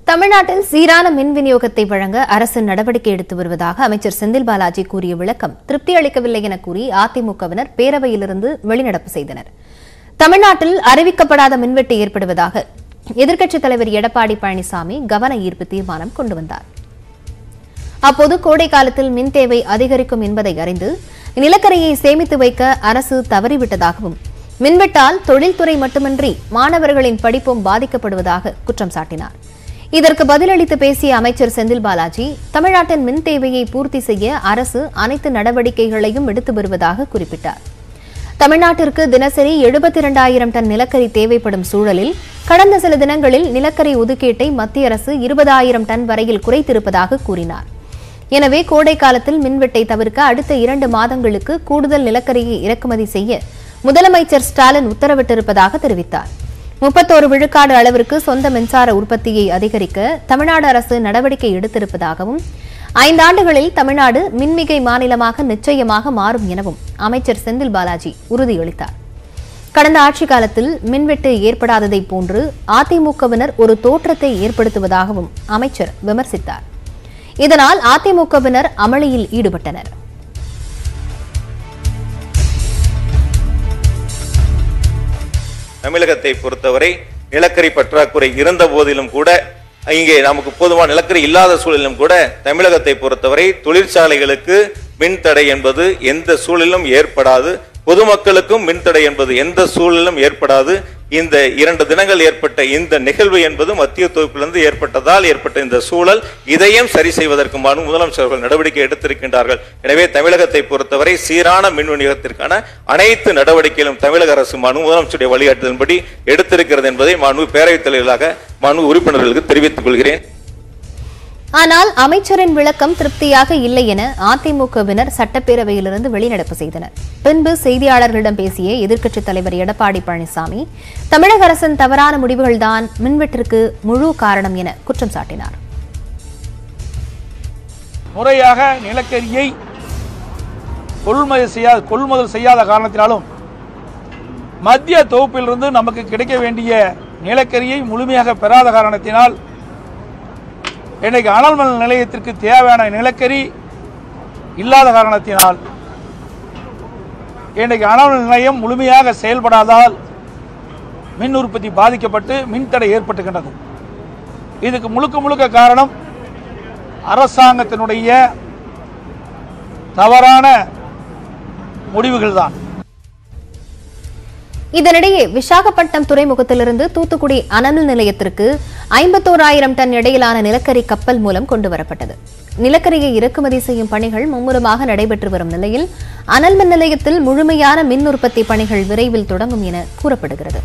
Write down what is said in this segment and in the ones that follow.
தமிழ்நாட்டில் சீரான மின் விநியோகத்தை வழங்க அரசு நடவடிக்கை எடுத்து வருவதாக அமைச்சர் செந்தில் பாலாஜி கூறிய விளக்கம் திருப்தி அளிக்கவில்லை என கூறி அதிமுகவினர் பேரவையிலிருந்து வெளிநடப்பு செய்தனர் தமிழ்நாட்டில் அறிவிக்கப்படாத மின்வெட்டு ஏற்படுவதாக எதிர்க்கட்சித் தலைவர் எடப்பாடி பழனிசாமி கவன ஈர்ப்பு தீர்மானம் கொண்டு வந்தார் அப்போது கோடை காலத்தில் மின் தேவை அதிகரிக்கும் என்பதை அறிந்து நிலக்கரியை சேமித்து வைக்க அரசு தவறிவிட்டதாகவும் மின்வெட்டால் தொழில்துறை மட்டுமின்றி மாணவர்களின் படிப்பும் பாதிக்கப்படுவதாக குற்றம் சாட்டினார் இதற்கு பதிலளித்து பேசிய அமைச்சர் செந்தில் பாலாஜி தமிழ்நாட்டின் மின் தேவையை பூர்த்தி செய்ய அரசு அனைத்து நடவடிக்கைகளையும் எடுத்து வருவதாக குறிப்பிட்டார் தமிழ்நாட்டிற்கு தினசரி எழுபத்தி இரண்டாயிரம் டன் நிலக்கரி தேவைப்படும் சூழலில் கடந்த சில தினங்களில் நிலக்கரி ஒதுக்கீட்டை மத்திய அரசு இருபதாயிரம் டன் வரையில் குறைத்திருப்பதாக கூறினார் எனவே கோடை காலத்தில் மின்வெட்டை தவிர்க்க அடுத்த இரண்டு மாதங்களுக்கு கூடுதல் நிலக்கரியை இறக்குமதி செய்ய முதலமைச்சர் ஸ்டாலின் உத்தரவிட்டிருப்பதாக தெரிவித்தார் முப்பத்தோரு விழுக்காடு அளவிற்கு சொந்த மின்சார உற்பத்தியை அதிகரிக்க தமிழ்நாடு அரசு நடவடிக்கை எடுத்திருப்பதாகவும் ஐந்தாண்டுகளில் தமிழ்நாடு மின்மிகை மாநிலமாக நிச்சயமாக மாறும் எனவும் அமைச்சர் செந்தில் பாலாஜி உறுதியளித்தார் கடந்த ஆட்சிக் காலத்தில் மின்வெட்டு ஏற்படாததைப் போன்று அதிமுகவினர் ஒரு தோற்றத்தை ஏற்படுத்துவதாகவும் அமைச்சர் விமர்சித்தார் இதனால் அதிமுகவினர் அமளியில் ஈடுபட்டனர் தமிழகத்தை பொறுத்தவரை நிலக்கரி பற்றாக்குறை இருந்த போதிலும் கூட இங்கே நமக்கு போதுமான நிலக்கரி இல்லாத சூழலிலும் கூட தமிழகத்தை பொறுத்தவரை தொழிற்சாலைகளுக்கு மின்தடை என்பது எந்த சூழலிலும் ஏற்படாது பொதுமக்களுக்கும் மின்தடை என்பது எந்த சூழலிலும் ஏற்படாது இந்த இரண்டு தினங்கள் ஏற்பட்ட இந்த நிகழ்வு என்பது மத்திய தொகுப்பிலிருந்து ஏற்பட்டதால் ஏற்பட்ட இந்த சூழல் இதையும் சரி செய்வதற்குமான முதலமைச்சர் அவர்கள் நடவடிக்கை எடுத்திருக்கின்றார்கள் எனவே தமிழகத்தை பொறுத்தவரை சீரான மின் விநியோகத்திற்கான அனைத்து நடவடிக்கைகளும் தமிழக அரசு மனு முதலமைச்சருடைய வழிகாட்டுதலின்படி எடுத்திருக்கிறது என்பதை மனு பேரவைத் தலைவர்களாக மனு உறுப்பினர்களுக்கு தெரிவித்துக் கொள்கிறேன் ஆனால் அமைச்சரின் விளக்கம் திருப்தியாக இல்லை என அதிமுகவினர் சட்டப்பேரவையிலிருந்து வெளிநடப்பு செய்தனர் பின்பு செய்தியாளர்களிடம் பேசிய எதிர்க்கட்சித் தலைவர் எடப்பாடி பழனிசாமி தமிழக அரசின் தவறான முடிவுகள்தான் மின்வெட்டிற்கு முழு காரணம் என குற்றம் சாட்டினார் முறையாக நிலக்கரியை கொள்முதல் செய்யாத கொள்முதல் செய்யாத காரணத்தினாலும் மத்திய தொகுப்பிலிருந்து நமக்கு கிடைக்க வேண்டிய நிலக்கரியை முழுமையாக பெறாத காரணத்தினால் இன்றைக்கு அனல் மின் நிலையத்திற்கு தேவையான நிலக்கரி இல்லாத காரணத்தினால் இன்றைக்கு அனல் மின் நிலையம் முழுமையாக செயல்படாதால் மின் உற்பத்தி பாதிக்கப்பட்டு மின்தடை ஏற்பட்டுகின்றது இதுக்கு முழுக்க முழுக்க காரணம் அரசாங்கத்தினுடைய தவறான முடிவுகள் தான் இதனிடையே விசாகப்பட்டினம் துறைமுகத்திலிருந்து தூத்துக்குடி அனல் நிலையத்திற்கு ஐம்பத்தோராயிரம் டன் இடையிலான நிலக்கரி கப்பல் மூலம் கொண்டு வரப்பட்டது நிலக்கரியை இறக்குமதி செய்யும் பணிகள் மும்முரமாக நடைபெற்று வரும் நிலையில் அனல் மின் நிலையத்தில் முழுமையான மின் உற்பத்தி பணிகள் விரைவில் தொடங்கும் என கூறப்படுகிறது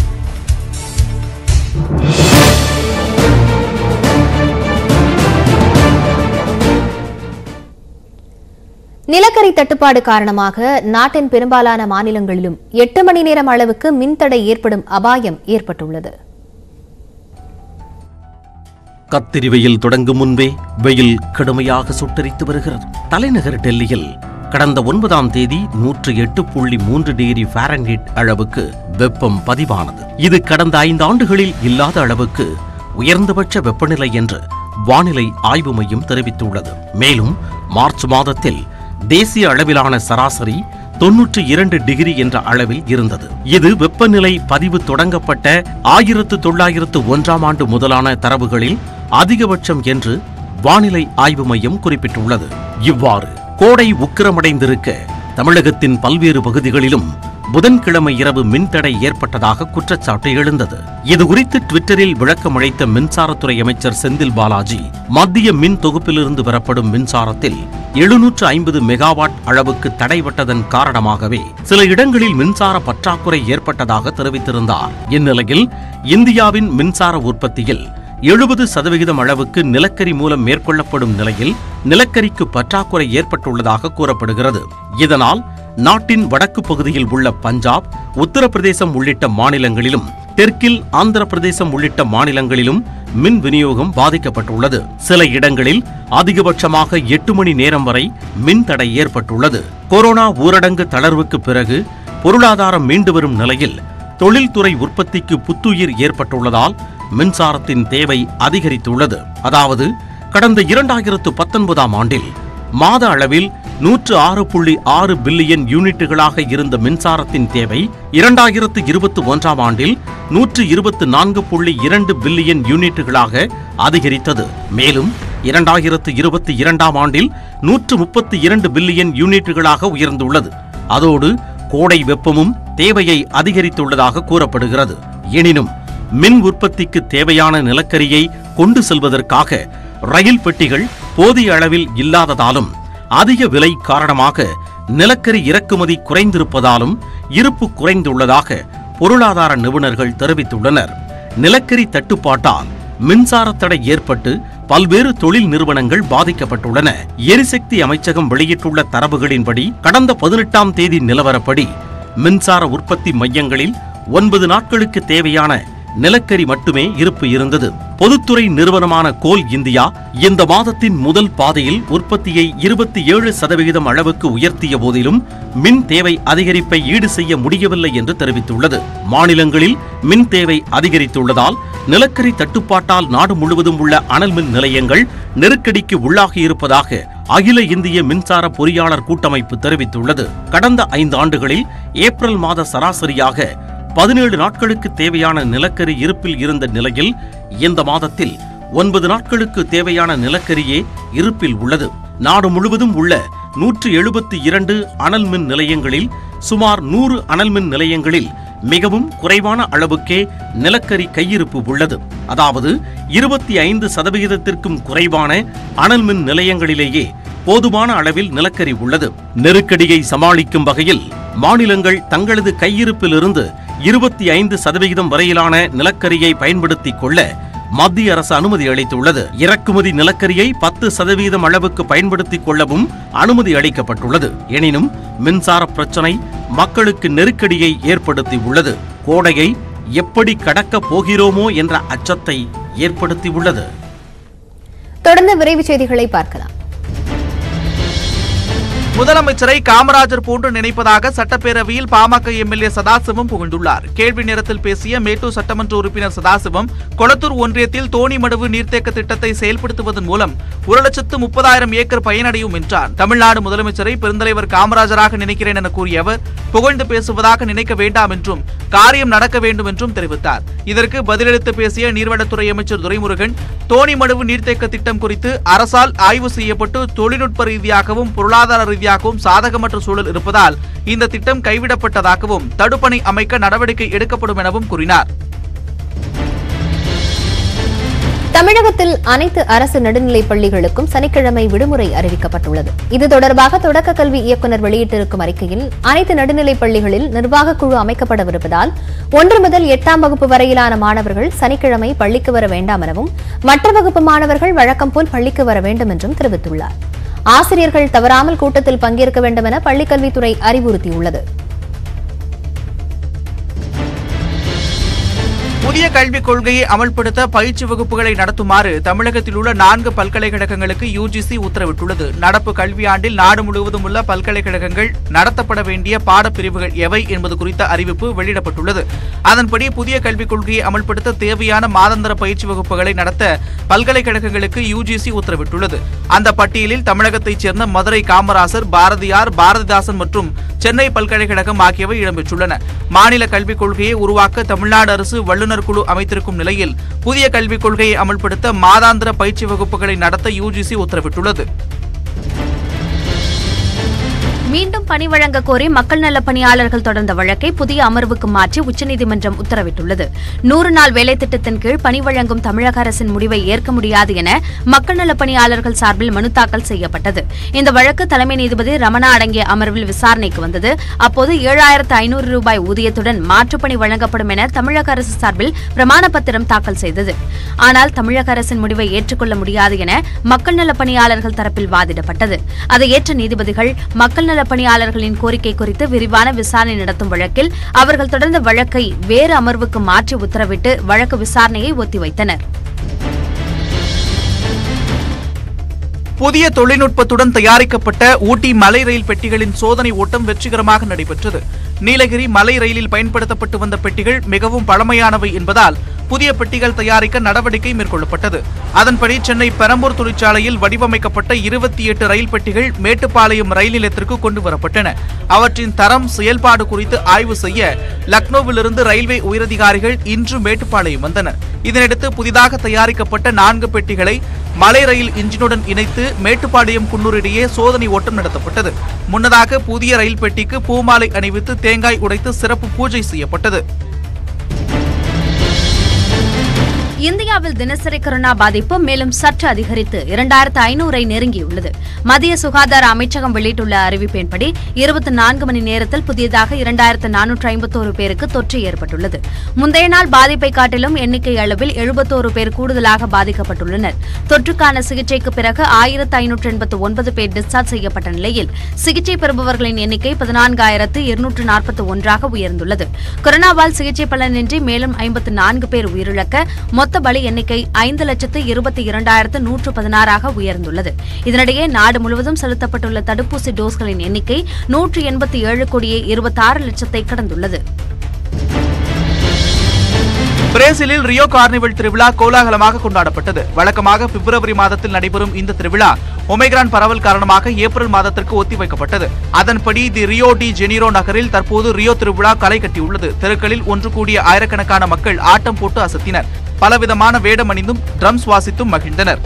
நிலக்கரி தட்டுப்பாடு காரணமாக நாட்டின் பெரும்பாலான மாநிலங்களிலும் எட்டு மணி நேரம் அளவுக்கு மின்தடை ஏற்படும் அபாயம் ஏற்பட்டுள்ளது கத்திரி வெயில் தொடங்கும் முன்பே வெயில் கடுமையாக சுட்டரித்து வருகிறது தலைநகர் டெல்லியில் கடந்த ஒன்பதாம் தேதி நூற்று எட்டு புள்ளி மூன்று டிகிரி ஃபாரன்ஹீட் அளவுக்கு வெப்பம் பதிவானது இது கடந்த ஐந்து ஆண்டுகளில் இல்லாத அளவுக்கு உயர்ந்தபட்ச வெப்பநிலை என்று வானிலை ஆய்வு மையம் தெரிவித்துள்ளது மேலும் மார்ச் மாதத்தில் தேசிய அளவிலான சராசரி தொன்னூற்றி இரண்டு டிகிரி என்ற அளவில் இருந்தது இது வெப்பநிலை பதிவு தொடங்கப்பட்ட ஆயிரத்து தொள்ளாயிரத்து ஒன்றாம் ஆண்டு முதலான தரவுகளில் அதிகபட்சம் என்று வானிலை ஆய்வு மையம் குறிப்பிட்டுள்ளது இவ்வாறு கோடை உக்கிரமடைந்திருக்க தமிழகத்தின் பல்வேறு பகுதிகளிலும் புதன்கிழமை இரவு மின்தடை ஏற்பட்டதாக குற்றச்சாட்டு எழுந்தது இதுகுறித்து ட்விட்டரில் விளக்கமளித்த மின்சாரத்துறை அமைச்சர் செந்தில் பாலாஜி மத்திய மின் தொகுப்பிலிருந்து பெறப்படும் மின்சாரத்தில் எழுநூற்று ஐம்பது மெகாவாட் அளவுக்கு தடைபட்டதன் காரணமாகவே சில இடங்களில் மின்சார பற்றாக்குறை ஏற்பட்டதாக தெரிவித்திருந்தார் இந்நிலையில் இந்தியாவின் மின்சார உற்பத்தியில் எழுபது சதவிகிதம் அளவுக்கு நிலக்கரி மூலம் மேற்கொள்ளப்படும் நிலையில் நிலக்கரிக்கு பற்றாக்குறை ஏற்பட்டுள்ளதாக கூறப்படுகிறது இதனால் நாட்டின் வடக்கு பகுதியில் உள்ள பஞ்சாப் உத்தரப்பிரதேசம் உள்ளிட்ட மாநிலங்களிலும் தெற்கில் ஆந்திர பிரதேசம் உள்ளிட்ட மாநிலங்களிலும் மின் விநியோகம் பாதிக்கப்பட்டுள்ளது சில இடங்களில் அதிகபட்சமாக எட்டு மணி நேரம் வரை மின் தடை ஏற்பட்டுள்ளது கொரோனா ஊரடங்கு தளர்வுக்கு பிறகு பொருளாதாரம் மீண்டு வரும் நிலையில் தொழில்துறை உற்பத்திக்கு புத்துயிர் ஏற்பட்டுள்ளதால் மின்சாரத்தின் தேவை அதிகரித்துள்ளது அதாவது கடந்த இரண்டாயிரத்து பத்தொன்பதாம் ஆண்டில் மாத அளவில் நூற்று ஆறு புள்ளி ஆறு பில்லியன் யூனிட்டுகளாக இருந்த மின்சாரத்தின் தேவை இரண்டாயிரத்து இருபத்தி ஒன்றாம் ஆண்டில் நூற்று இருபத்து நான்கு புள்ளி இரண்டு பில்லியன் யூனிட்டுகளாக அதிகரித்தது மேலும் இரண்டாயிரத்து இருபத்தி இரண்டாம் ஆண்டில் நூற்று முப்பத்தி இரண்டு பில்லியன் யூனிட்டுகளாக உயர்ந்துள்ளது அதோடு கோடை வெப்பமும் தேவையை அதிகரித்துள்ளதாக கூறப்படுகிறது எனினும் மின் உற்பத்திக்கு தேவையான நிலக்கரியை கொண்டு செல்வதற்காக ரயில் பெட்டிகள் போதிய அளவில் இல்லாததாலும் அதிக விலை காரணமாக நிலக்கரி இறக்குமதி குறைந்திருப்பதாலும் இருப்பு குறைந்துள்ளதாக பொருளாதார நிபுணர்கள் தெரிவித்துள்ளனர் நிலக்கரி தட்டுப்பாட்டால் மின்சார தடை ஏற்பட்டு பல்வேறு தொழில் நிறுவனங்கள் பாதிக்கப்பட்டுள்ளன எரிசக்தி அமைச்சகம் வெளியிட்டுள்ள தரவுகளின்படி கடந்த பதினெட்டாம் தேதி நிலவரப்படி மின்சார உற்பத்தி மையங்களில் ஒன்பது நாட்களுக்கு தேவையான நிலக்கரி மட்டுமே இருப்பு இருந்தது பொதுத்துறை நிறுவனமான கோல் இந்தியா இந்த மாதத்தின் முதல் பாதையில் உற்பத்தியை இருபத்தி ஏழு சதவிகிதம் அளவுக்கு உயர்த்திய போதிலும் மின் தேவை அதிகரிப்பை ஈடு செய்ய முடியவில்லை என்று தெரிவித்துள்ளது மாநிலங்களில் மின் தேவை அதிகரித்துள்ளதால் நிலக்கரி தட்டுப்பாட்டால் நாடு முழுவதும் உள்ள அனல் மின் நிலையங்கள் நெருக்கடிக்கு உள்ளாகியிருப்பதாக அகில இந்திய மின்சார பொறியாளர் கூட்டமைப்பு தெரிவித்துள்ளது கடந்த ஐந்து ஆண்டுகளில் ஏப்ரல் மாத சராசரியாக பதினேழு நாட்களுக்கு தேவையான நிலக்கரி இருப்பில் இருந்த நிலையில் இந்த மாதத்தில் ஒன்பது நாட்களுக்கு தேவையான நிலக்கரியே இருப்பில் உள்ளது நாடு முழுவதும் உள்ள நூற்று எழுபத்தி இரண்டு அனல் மின் நிலையங்களில் சுமார் நூறு அனல் மின் நிலையங்களில் மிகவும் குறைவான அளவுக்கே நிலக்கரி கையிருப்பு உள்ளது அதாவது இருபத்தி ஐந்து சதவிகிதத்திற்கும் குறைவான அனல் மின் நிலையங்களிலேயே போதுமான அளவில் நிலக்கரி உள்ளது நெருக்கடியை சமாளிக்கும் வகையில் மாநிலங்கள் தங்களது கையிருப்பிலிருந்து இருபத்தி ஐந்து சதவிகிதம் வரையிலான நிலக்கரியை பயன்படுத்திக் கொள்ள மத்திய அரசு அனுமதி அளித்துள்ளது இறக்குமதி நிலக்கரியை பத்து சதவீதம் அளவுக்கு பயன்படுத்திக் கொள்ளவும் அனுமதி அளிக்கப்பட்டுள்ளது எனினும் மின்சார பிரச்சனை மக்களுக்கு நெருக்கடியை ஏற்படுத்தியுள்ளது கோடையை எப்படி கடக்கப் போகிறோமோ என்ற அச்சத்தை ஏற்படுத்தியுள்ளது தொடர்ந்து விரைவு செய்திகளை பார்க்கலாம் முதலமைச்சரை காமராஜர் போன்று நினைப்பதாக சட்டப்பேரவையில் பாமக எம்எல்ஏ சதாசிவம் புகழ்ந்துள்ளார் கேள்வி நேரத்தில் பேசிய மேட்டூர் சட்டமன்ற உறுப்பினர் சதாசிவம் கொளத்தூர் ஒன்றியத்தில் தோணிமடுவு நீர்த்தேக்க திட்டத்தை செயல்படுத்துவதன் மூலம் ஒரு லட்சத்து முப்பதாயிரம் ஏக்கர் பயனடையும் என்றார் தமிழ்நாடு முதலமைச்சரை பெருந்தலைவர் காமராஜராக நினைக்கிறேன் என கூறிய அவர் புகழ்ந்து பேசுவதாக நினைக்க வேண்டாம் என்றும் காரியம் நடக்க வேண்டும் என்றும் தெரிவித்தார் இதற்கு பதிலளித்து பேசிய நீர்வளத்துறை அமைச்சர் துரைமுருகன் தோணிமடுவு நீர்த்தேக்க திட்டம் குறித்து அரசால் ஆய்வு செய்யப்பட்டு தொழில்நுட்ப ரீதியாகவும் பொருளாதார ரீதியாகவும் சாதகமற்ற சூழல் இருப்பதால் இந்த திட்டம் கைவிடப்பட்டதாகவும் தடுப்பணை அமைக்க நடவடிக்கை எடுக்கப்படும் எனவும் கூறினார் தமிழகத்தில் அனைத்து அரசு நடுநிலைப் பள்ளிகளுக்கும் சனிக்கிழமை விடுமுறை அறிவிக்கப்பட்டுள்ளது இது தொடர்பாக தொடக்க கல்வி இயக்குநர் வெளியிட்டிருக்கும் அறிக்கையில் அனைத்து நடுநிலைப் பள்ளிகளில் நிர்வாகக் குழு அமைக்கப்படவிருப்பதால் ஒன்று முதல் எட்டாம் வகுப்பு வரையிலான மாணவர்கள் சனிக்கிழமை பள்ளிக்கு வர வேண்டாம் எனவும் மற்ற வகுப்பு மாணவர்கள் வழக்கம் போல் பள்ளிக்கு வர வேண்டும் என்றும் தெரிவித்துள்ளார் ஆசிரியர்கள் தவறாமல் கூட்டத்தில் பங்கேற்க வேண்டும் என பள்ளிக்கல்வித்துறை அறிவுறுத்தியுள்ளது புதிய கல்விக் கொள்கையை அமல்படுத்த பயிற்சி வகுப்புகளை நடத்துமாறு தமிழகத்தில் உள்ள நான்கு பல்கலைக்கழகங்களுக்கு யுஜிசி உத்தரவிட்டுள்ளது நடப்பு கல்வியாண்டில் நாடு முழுவதும் உள்ள பல்கலைக்கழகங்கள் நடத்தப்பட வேண்டிய பாடப்பிரிவுகள் எவை என்பது குறித்த அறிவிப்பு வெளியிடப்பட்டுள்ளது அதன்படி புதிய கல்விக் கொள்கையை அமல்படுத்த தேவையான மாதாந்திர பயிற்சி வகுப்புகளை நடத்த பல்கலைக்கழகங்களுக்கு யுஜிசி உத்தரவிட்டுள்ளது அந்த பட்டியலில் தமிழகத்தைச் சேர்ந்த மதுரை காமராசர் பாரதியார் பாரதிதாசன் மற்றும் சென்னை பல்கலைக்கழகம் ஆகியவை இடம்பெற்றுள்ளன மாநில கல்விக் கொள்கையை உருவாக்க தமிழ்நாடு அரசு வல்லுநர் குழு அமைத்திருக்கும் நிலையில் புதிய கல்விக் கொள்கையை அமல்படுத்த மாதாந்திர பயிற்சி வகுப்புகளை நடத்த யுஜிசி உத்தரவிட்டுள்ளது மீண்டும் பணி வழங்க கோரி மக்கள் நல பணியாளர்கள் தொடர்ந்த வழக்கை புதிய அமர்வுக்கு மாற்றி உச்சநீதிமன்றம் உத்தரவிட்டுள்ளது நூறு நாள் வேலை திட்டத்தின் கீழ் பணி வழங்கும் தமிழக அரசின் முடிவை ஏற்க முடியாது என மக்கள் நல பணியாளர்கள் சார்பில் மனு தாக்கல் செய்யப்பட்டது இந்த வழக்கு தலைமை நீதிபதி ரமணா அடங்கிய அமர்வில் விசாரணைக்கு வந்தது அப்போது ஏழாயிரத்து ஐநூறு ரூபாய் ஊதியத்துடன் மாற்றுப்பணி வழங்கப்படும் என தமிழக அரசு சார்பில் பிரமாண பத்திரம் தாக்கல் செய்தது ஆனால் தமிழக அரசின் முடிவை ஏற்றுக்கொள்ள முடியாது என மக்கள் நல பணியாளர்கள் தரப்பில் வாதிடப்பட்டது அதை ஏற்ற நீதிபதிகள் மக்கள் நல பணியாளர்களின் கோரிக்கை குறித்து விரிவான விசாரணை நடத்தும் வழக்கில் அவர்கள் தொடர்ந்த வழக்கை வேறு அமர்வுக்கு மாற்றி உத்தரவிட்டு வழக்கு விசாரணையை ஒத்திவைத்தனர் புதிய தொழில்நுட்பத்துடன் தயாரிக்கப்பட்ட ஊட்டி மலை ரயில் பெட்டிகளின் சோதனை ஓட்டம் வெற்றிகரமாக நடைபெற்றது நீலகிரி மலை ரயிலில் பயன்படுத்தப்பட்டு வந்த பெட்டிகள் மிகவும் பழமையானவை என்பதால் புதிய பெட்டிகள் தயாரிக்க நடவடிக்கை மேற்கொள்ளப்பட்டது அதன்படி சென்னை பெரம்பூர் தொழிற்சாலையில் வடிவமைக்கப்பட்ட இருபத்தி எட்டு ரயில் பெட்டிகள் மேட்டுப்பாளையம் ரயில் நிலையத்திற்கு கொண்டு வரப்பட்டன அவற்றின் தரம் செயல்பாடு குறித்து ஆய்வு செய்ய லக்னோவிலிருந்து ரயில்வே உயரதிகாரிகள் இன்று மேட்டுப்பாளையம் வந்தனர் இதனையடுத்து புதிதாக தயாரிக்கப்பட்ட நான்கு பெட்டிகளை மலை ரயில் இன்ஜினுடன் இணைத்து மேட்டுப்பாளையம் குன்னூர் இடையே சோதனை ஓட்டம் நடத்தப்பட்டது முன்னதாக புதிய ரயில் பெட்டிக்கு பூமாலை அணிவித்து தேங்காய் உடைத்து சிறப்பு பூஜை செய்யப்பட்டது இந்தியாவில் தினசரி கொரோனா பாதிப்பு மேலும் சற்று அதிகரித்து இரண்டாயிரத்து ஐநூறை நெருங்கியுள்ளது மத்திய சுகாதார அமைச்சகம் வெளியிட்டுள்ள அறிவிப்பின்படி இருபத்தி நான்கு மணி நேரத்தில் புதியதாக இரண்டாயிரத்து நானூற்று ஐம்பத்தோரு பேருக்கு தொற்று ஏற்பட்டுள்ளது முந்தைய நாள் பாதிப்பை காட்டிலும் எண்ணிக்கை அளவில் எழுபத்தோரு பேர் கூடுதலாக பாதிக்கப்பட்டுள்ளனர் தொற்றுக்கான சிகிச்சைக்கு பிறகு ஆயிரத்து ஐநூற்று எண்பத்து ஒன்பது பேர் டிஸ்சார்ஜ் செய்யப்பட்ட நிலையில் சிகிச்சை பெறுபவர்களின் எண்ணிக்கை பதினான்காயிரத்து இருநூற்று நாற்பத்தி ஒன்றாக உயர்ந்துள்ளது கொரோனாவால் சிகிச்சை பலனின்றி மேலும் ஐம்பத்து நான்கு பேர் உயிரிழக்க மொத்த பலி எண்ணிக்கை ஐந்து லட்சத்து இருபத்தி இரண்டாயிரத்து நூற்று பதினாறாக உயர்ந்துள்ளது இதனிடையே நாடு முழுவதும் செலுத்தப்பட்டுள்ள தடுப்பூசி டோஸ்களின் எண்ணிக்கை நூற்று எண்பத்தி ஏழு கோடியே இருபத்தாறு லட்சத்தை கடந்துள்ளது பிரேசிலில் ரியோ கார்னிவல் திருவிழா கோலாகலமாக கொண்டாடப்பட்டது வழக்கமாக பிப்ரவரி மாதத்தில் நடைபெறும் இந்த திருவிழா ஒமைக்ரான் பரவல் காரணமாக ஏப்ரல் மாதத்திற்கு ஒத்திவைக்கப்பட்டது அதன்படி தி ரியோ டி ஜெனிரோ நகரில் தற்போது ரியோ திருவிழா களை கட்டியுள்ளது தெருக்களில் ஒன்று கூடிய ஆயிரக்கணக்கான மக்கள் ஆட்டம் போட்டு அசத்தினர் பலவிதமான வேடம் அணிந்தும் ட்ரம்ஸ் வாசித்தும் மகிழ்ந்தனர்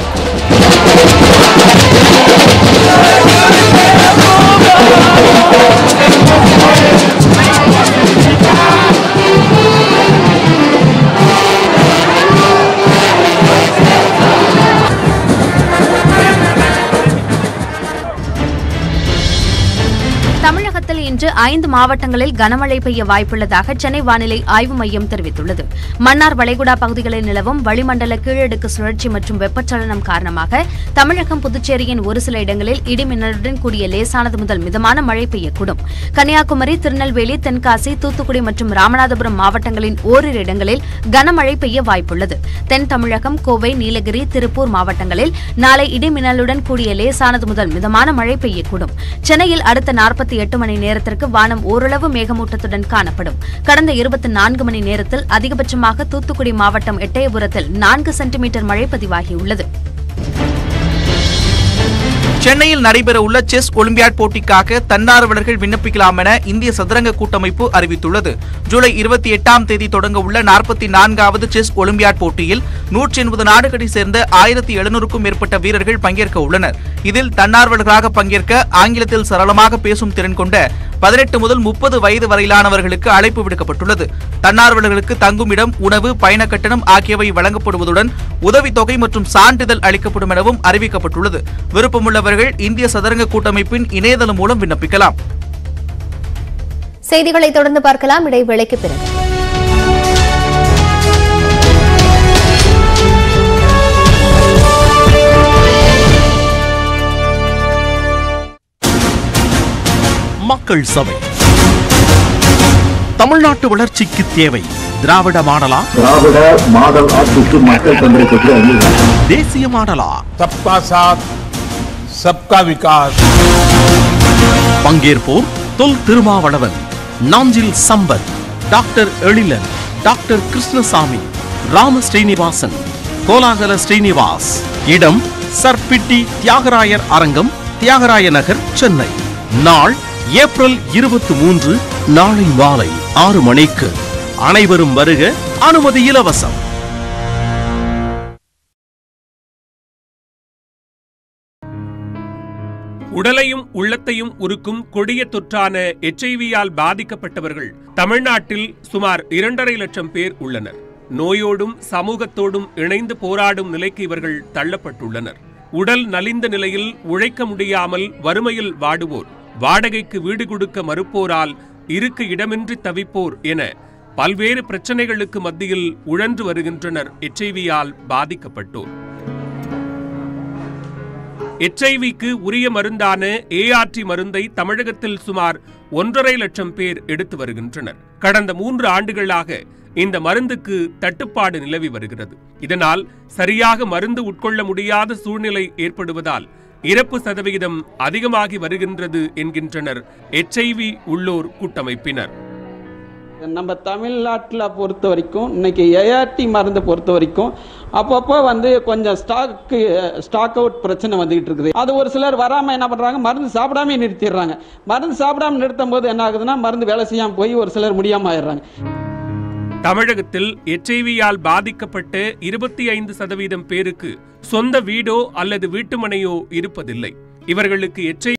தமிழகத்தில் இன்று ஐந்து மாவட்டங்களில் கனமழை பெய்ய வாய்ப்புள்ளதாக சென்னை வானிலை ஆய்வு மையம் தெரிவித்துள்ளது மன்னார் வளைகுடா பகுதிகளில் நிலவும் வளிமண்டல கீழடுக்கு சுழற்சி மற்றும் வெப்பச்சலனம் காரணமாக தமிழகம் புதுச்சேரியின் ஒரு சில இடங்களில் இடிமின்னலுடன் கூடிய லேசானது முதல் மிதமான மழை பெய்யக்கூடும் கன்னியாகுமரி திருநெல்வேலி தென்காசி தூத்துக்குடி மற்றும் ராமநாதபுரம் மாவட்டங்களின் ஓரிரு இடங்களில் கனமழை பெய்ய வாய்ப்புள்ளது தென் தமிழகம் கோவை நீலகிரி திருப்பூர் மாவட்டங்களில் நாளை இடிமின்னலுடன் கூடிய லேசானது முதல் மிதமான மழை பெய்யக்கூடும் சென்னையில் அடுத்த நாற்பத்தி எட்டு மணி நேரத்திற்கு வானம் ஓரளவு மேகமூட்டத்துடன் காணப்படும் கடந்த இருபத்தி நான்கு மணி நேரத்தில் அதிகபட்சமாக தூத்துக்குடி மாவட்டம் எட்டயபுரத்தில் நான்கு சென்டிமீட்டர் மழை பதிவாகியுள்ளது சென்னையில் நடைபெறவுள்ள செஸ் ஒலிம்பியாட் போட்டிக்காக தன்னார்வலர்கள் விண்ணப்பிக்கலாம் என இந்திய சதுரங்க கூட்டமைப்பு அறிவித்துள்ளது ஜூலை இருபத்தி எட்டாம் தேதி தொடங்க உள்ள நாற்பத்தி நான்காவது செஸ் ஒலிம்பியாட் போட்டியில் நூற்றி எண்பது நாடுகளைச் சேர்ந்த ஆயிரத்தி எழுநூறுக்கும் மேற்பட்ட வீரர்கள் பங்கேற்க உள்ளனர் இதில் தன்னார்வலர்களாக பங்கேற்க ஆங்கிலத்தில் சரளமாக பேசும் திறன் கொண்ட பதினெட்டு முதல் முப்பது வயது வரையிலானவர்களுக்கு அழைப்பு விடுக்கப்பட்டுள்ளது தன்னார்வலர்களுக்கு தங்குமிடம் உணவு பயண கட்டணம் ஆகியவை வழங்கப்படுவதுடன் உதவித்தொகை மற்றும் சான்றிதழ் அளிக்கப்படும் எனவும் அறிவிக்கப்பட்டுள்ளது விருப்பமுள்ளவர்கள் இந்திய சதுரங்க கூட்டமைப்பின் இணையதளம் மூலம் விண்ணப்பிக்கலாம் செய்திகளை தொடர்ந்து பார்க்கலாம் இடைவேளைக்கு பிறகு மக்கள் சபை தமிழ்நாட்டு வளர்ச்சிக்கு தேவை திராவிட மாடலா திராவிட மாடல் ஆட்சிக்கு மக்கள் தந்திருக்கிறது அங்கீகாரம் தேசிய மாடலா सबका साथ सबका विकास பங்கேற்போர் தொல் திருமாவளவன் நாஞ்சில் சம்பத் டாக்டர் எழிலன் டாக்டர் கிருஷ்ணசாமி ராம ஸ்ரீனிவாசன் கோலாகல ஸ்ரீனிவாஸ் இடம் சர்பிட்டி தியாகராயர் அரங்கம் தியாகராய நகர் சென்னை நாள் ஏப்ரல் இருபத்தி மூன்று நாளை மாலை ஆறு மணிக்கு அனைவரும் வருக அனுமதி இலவசம் உடலையும் உள்ளத்தையும் உருக்கும் கொடிய தொற்றான எச்ஐவியால் பாதிக்கப்பட்டவர்கள் தமிழ்நாட்டில் சுமார் இரண்டரை லட்சம் பேர் உள்ளனர் நோயோடும் சமூகத்தோடும் இணைந்து போராடும் நிலைக்கு இவர்கள் தள்ளப்பட்டுள்ளனர் உடல் நலிந்த நிலையில் உழைக்க முடியாமல் வறுமையில் வாடுவோர் வாடகைக்கு வீடு கொடுக்க மறுப்போரால் இருக்க இடமின்றி தவிப்போர் என பல்வேறு பிரச்சனைகளுக்கு மத்தியில் உழன்று வருகின்றனர் எச்ஐவியால் பாதிக்கப்பட்டோர் எச்ஐவிக்கு உரிய மருந்தான ஏஆர்டி மருந்தை தமிழகத்தில் சுமார் ஒன்றரை லட்சம் பேர் எடுத்து வருகின்றனர் கடந்த மூன்று ஆண்டுகளாக இந்த மருந்துக்கு தட்டுப்பாடு நிலவி வருகிறது இதனால் சரியாக மருந்து உட்கொள்ள முடியாத சூழ்நிலை ஏற்படுவதால் இறப்பு சதவிகிதம் அதிகமாகி வருகின்றது என்கின்றனர் எச்ஐவி உள்ளோர் கூட்டமைப்பினர் நம்ம தமிழ்நாட்டில் பொறுத்த வரைக்கும் இன்னைக்கு ஏஆர்டி மருந்து பொறுத்த வரைக்கும் அப்பப்போ வந்து கொஞ்சம் ஸ்டாக்கு ஸ்டாக் அவுட் பிரச்சனை வந்துகிட்டு இருக்குது அது ஒரு சிலர் வராமல் என்ன பண்ணுறாங்க மருந்து சாப்பிடாம நிறுத்திடுறாங்க மருந்து சாப்பிடாம நிறுத்தும் போது என்ன ஆகுதுன்னா மருந்து வேலை செய்யாமல் போய் ஒரு சிலர் முடியாமல் ஆயிடுறாங்க தமிழகத்தில் எச்ஐவியால் பாதிக்கப்பட்ட இருபத்தி ஐந்து சதவீதம் பேருக்கு சொந்த வீடோ அல்லது வீட்டுமனையோ இருப்பதில்லை இவர்களுக்கு எச்ஐ